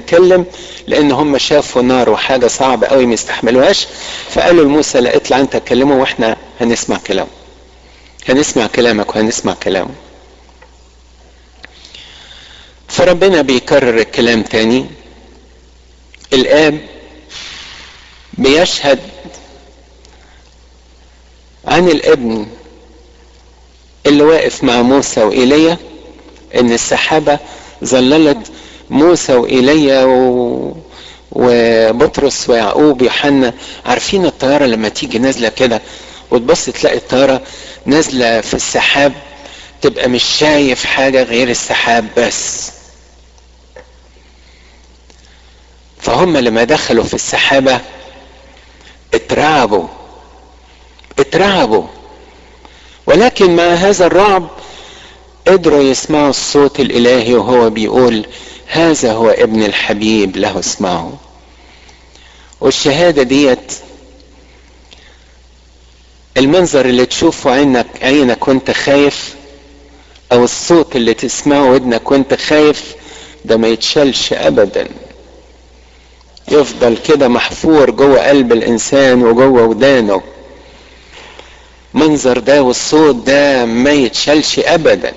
نتكلم لان هم شافوا نار وحاجة صعبة قوي ما يستحملوهاش فقالوا لموسى لا اطلع انت تكلمه واحنا هنسمع كلامه هنسمع كلامك وهنسمع كلامه فربنا بيكرر الكلام تاني الاب بيشهد عن الابن اللي واقف مع موسى وإيليا ان السحابة ظللت موسى وإيليا و... وبطرس ويعقوب ويوحنا عارفين الطيارة لما تيجي نازلة كده وتبص تلاقي الطيارة نازلة في السحاب تبقى مش شايف حاجة غير السحاب بس فهم لما دخلوا في السحابة اترعبوا اترعبوا ولكن مع هذا الرعب قدروا يسمعوا الصوت الالهي وهو بيقول هذا هو ابن الحبيب له اسمعه والشهاده ديت المنظر اللي تشوفه عينك عينك وانت خايف او الصوت اللي تسمعه ودنك وانت خايف ده ما يتشالش ابدا يفضل كده محفور جوه قلب الانسان وجوه ودانه منظر ده والصوت ده ما يتشالش ابدا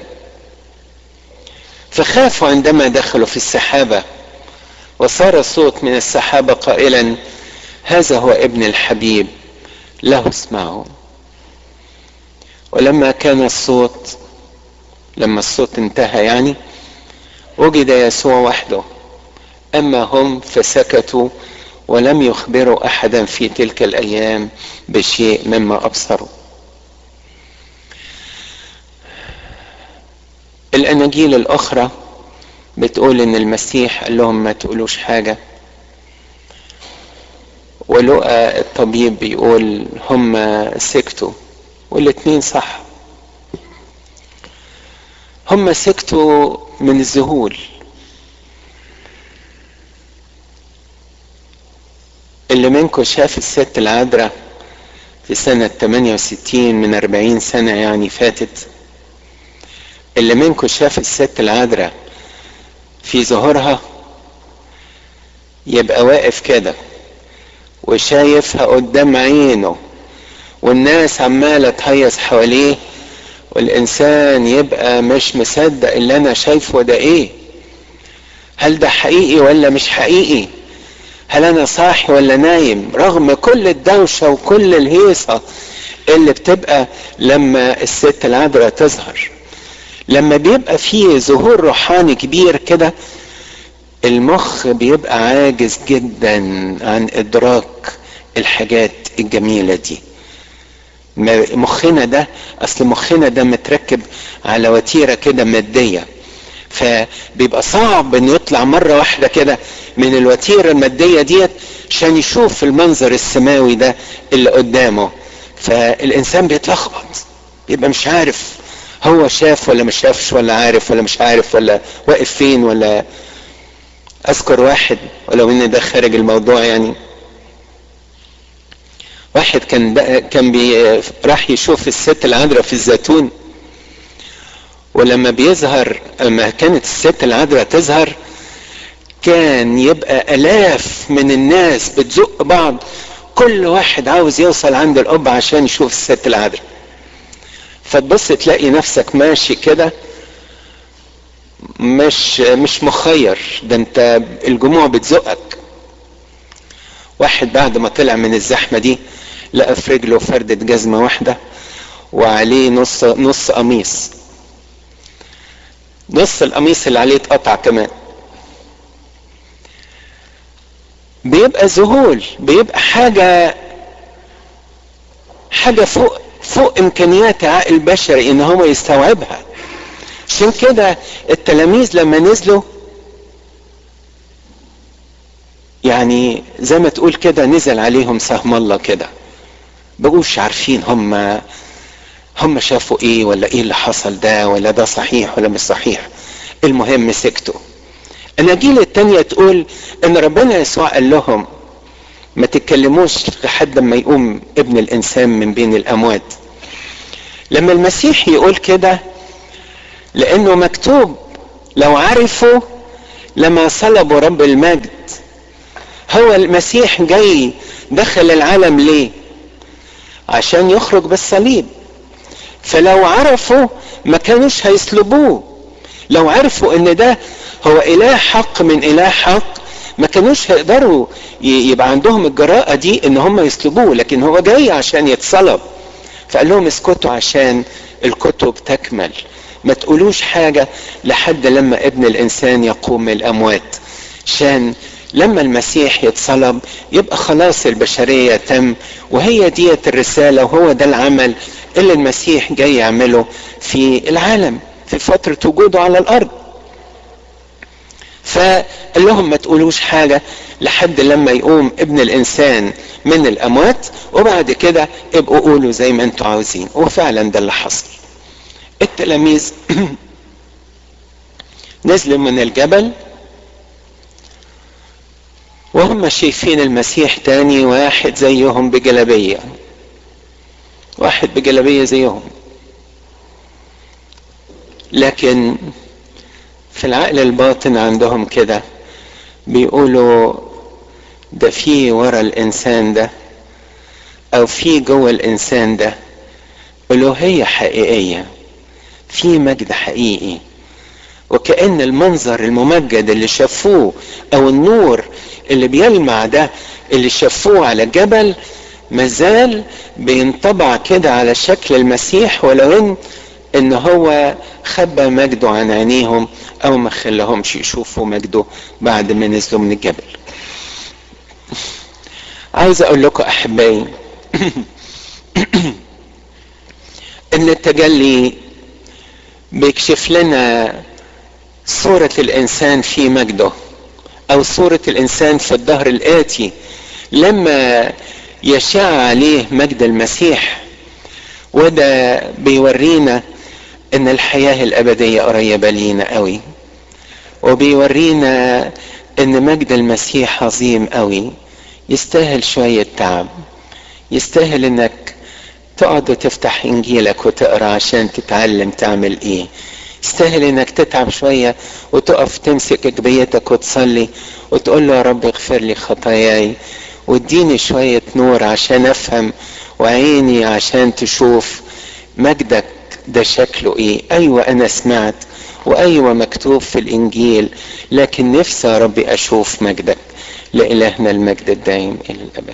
فخافوا عندما دخلوا في السحابه وصار صوت من السحابه قائلا هذا هو ابن الحبيب له اسمعوا ولما كان الصوت لما الصوت انتهى يعني وجد يسوع وحده اما هم فسكتوا ولم يخبروا احدا في تلك الايام بشيء مما ابصروا الاناجيل الاخرى بتقول ان المسيح قال لهم ما تقولوش حاجة ولقى الطبيب بيقول هم سكتوا والاتنين صح هم سكتوا من الذهول اللي منكم شاف الست العذراء في سنة 68 من 40 سنة يعني فاتت اللي منكم شاف الست العذراء في ظهورها يبقى واقف كده وشايفها قدام عينه والناس عمالة تهيص حواليه والإنسان يبقى مش مصدق اللي أنا شايفه ده إيه هل ده حقيقي ولا مش حقيقي هل أنا صاحي ولا نايم رغم كل الدوشة وكل الهيصة اللي بتبقى لما الست العذراء تظهر لما بيبقى فيه ظهور روحاني كبير كده المخ بيبقى عاجز جدا عن ادراك الحاجات الجميله دي مخنا ده اصل مخنا ده متركب على وتيره كده ماديه فبيبقى صعب انه يطلع مره واحده كده من الوتيره الماديه ديت عشان يشوف المنظر السماوي ده اللي قدامه فالانسان بيتلخبط بيبقى مش عارف هو شاف ولا مش شافش ولا عارف ولا مش عارف ولا واقف فين ولا اذكر واحد ولو ان ده خارج الموضوع يعني واحد كان بقى كان بي راح يشوف الست العذراء في الزيتون ولما بيظهر لما كانت الست العذراء تظهر كان يبقى الاف من الناس بتزق بعض كل واحد عاوز يوصل عند القبة عشان يشوف الست العذراء فتبص تلاقي نفسك ماشي كده مش مش مخير ده انت الجموع بتزقك واحد بعد ما طلع من الزحمه دي لقى في رجله فردة جزمه واحده وعليه نص نص قميص نص القميص اللي عليه اتقطع كمان بيبقى ذهول بيبقى حاجه حاجه فوق فوق امكانيات عقل بشري ان هو يستوعبها عشان كده التلاميذ لما نزلوا يعني زي ما تقول كده نزل عليهم سهم الله كده بقوش عارفين هم هم شافوا ايه ولا ايه اللي حصل ده ولا ده صحيح ولا مش صحيح المهم سكتوا الاناجيل التانية تقول ان ربنا يسوع قال لهم ما تتكلموش لحد ما يقوم ابن الانسان من بين الاموات لما المسيح يقول كده لانه مكتوب لو عرفوا لما صلبوا رب المجد هو المسيح جاي دخل العالم ليه عشان يخرج بالصليب فلو عرفوا ما كانوش هيصلبوه لو عرفوا ان ده هو اله حق من اله حق ما كانوش هيقدروا يبقى عندهم الجراءة دي ان هم يصلبوه لكن هو جاي عشان يتصلب فقال لهم اسكتوا عشان الكتب تكمل ما تقولوش حاجة لحد لما ابن الانسان يقوم من الاموات عشان لما المسيح يتصلب يبقى خلاص البشرية تم وهي ديت الرسالة وهو ده العمل اللي المسيح جاي يعمله في العالم في فترة وجوده على الارض فقال لهم ما تقولوش حاجة لحد لما يقوم ابن الانسان من الاموات وبعد كده ابقوا قولوا زي ما انتوا عاوزين وفعلا ده اللي حصل التلاميذ نزلوا من الجبل وهم شايفين المسيح تاني واحد زيهم بجلبية واحد بجلبية زيهم لكن في العقل الباطن عندهم كده بيقولوا ده في ورا الانسان ده او في جوه الانسان ده الوهية حقيقية في مجد حقيقي وكأن المنظر الممجد اللي شافوه او النور اللي بيلمع ده اللي شافوه على الجبل مازال بينطبع كده على شكل المسيح ولو ان ان هو خبى مجده عن عينيهم او ما خلاهمش يشوفوا مجده بعد ما نزلوا من الجبل عايز اقول لكم احبائي ان التجلي بيكشف لنا صورة الانسان في مجده او صورة الانسان في الظهر الاتي لما يشاع عليه مجد المسيح وده بيورينا ان الحياة الابدية قريبة لينا قوي وبيورينا ان مجد المسيح عظيم قوي يستاهل شوية تعب يستاهل انك تقعد وتفتح انجيلك وتقرا عشان تتعلم تعمل ايه يستاهل انك تتعب شوية وتقف تمسك جبيتك وتصلي وتقول له يا رب اغفر لي خطاياي واديني شوية نور عشان افهم وعيني عشان تشوف مجدك ده شكله ايه ايوه انا سمعت وايوه مكتوب في الانجيل لكن نفسي يا ربي اشوف مجدك لالهنا المجد الدائم الى الابد